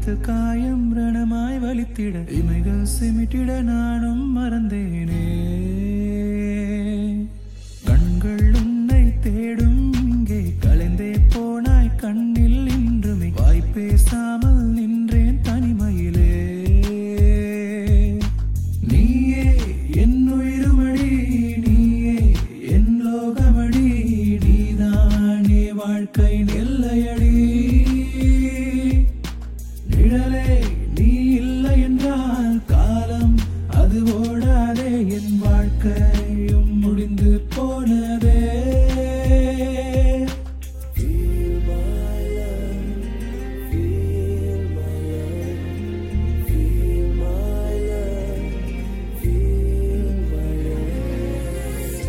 அடித்து காயம் ரணமாய் வலித்திட இமைகள் சிமிட்டிட நானும் மறந்தேனே கண்கள் உன்னை தேடும் இங்கே கலைந்தே போனாய் கண்ணில் இன்றுமே வாய் பேசாமல் நின்றேன் தனிமையிலே நீயே என் உயிருமடி நீயே என் லோகமடி நீதானே வாழ்க்கை நெல்லையடி நிழலே நீ இல்லை என்றால் காலம் அது ஓடாதே என் வாழ்க்கையும் முடிந்து போனதே Feel my love, feel my love, feel my love, feel my love.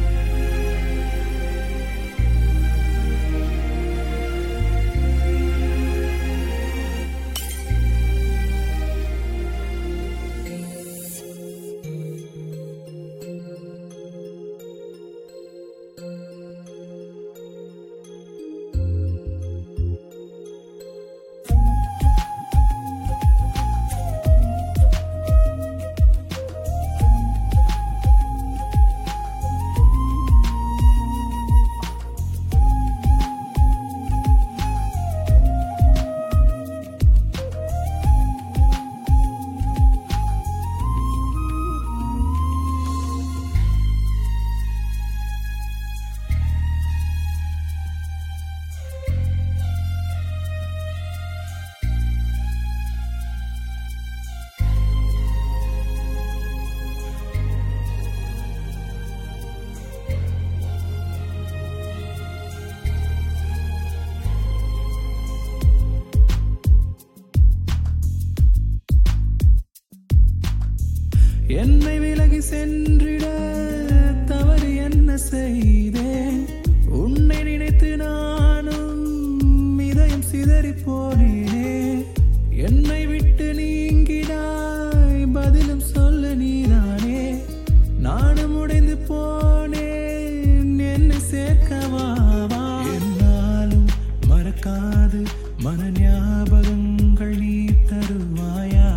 என்னை விலகி சென்றிட தவறு என்ன செய்தேன் உன்னை நினைத்து நானும் இதயம் சிதறி போனேனே என்னை விட்டு நீங்கினாய் பதிலும் சொல்ல நீதானே நானும் உடைந்து போனேன் என்னை சேர்க்கவாவா என்னாலும் மறக்காது மன ஞாபகங்கள் நீ தருவாயா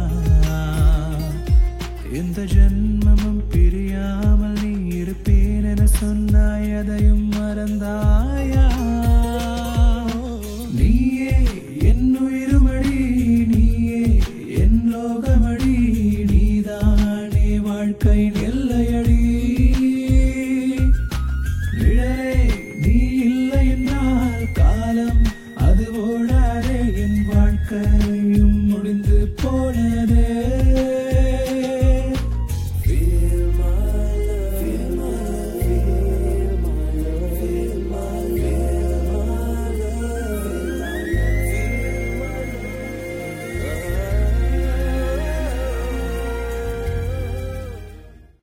இந்த ஜென்மமும் பிரியாமல் நீ இருப்பேன் என சொன்னாய் அதையும் மறந்தாயா